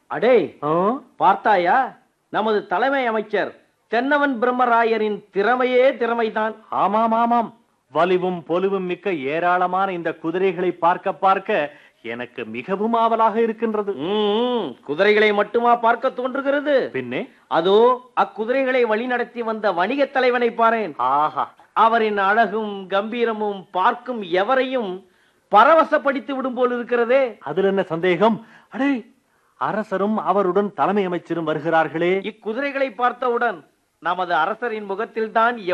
அடே ஆ? பார்த்தாயா நமது தலைமை அமைச்சர் தென்னவன் பிரம்மராயரின் திறமையே திறமைதான் ஆமாம் ஆமாம் வலிவும் பொலிவும் மிக்க ஏராளமான இந்த குதிரைகளை பார்க்க பார்க்க எனக்கு மிகவும் ஆவலாக இருக்கின்றது ம்ம், குதிரைகளை மட்டுமா பார்க்க தோன்றுகிறது பின்னே அதோ அக்குதிரைகளை வழிநடத்தி வந்த வணிகத் தலைவனை பாரேன் ஆஹா அவரின் அழகும் கம்பீரமும் பார்க்கும் எவரையும் பரவசப்படுத்தி விடும் போல் இருக்கிறதே அதுல என்ன சந்தேகம் அடே அரசரும் அவருடன் தலைமை அமைச்சரும் வருகிறார்களே இக்குதிரைகளை பார்த்தவுடன் நமது அரசரின் முகத்தில்தான்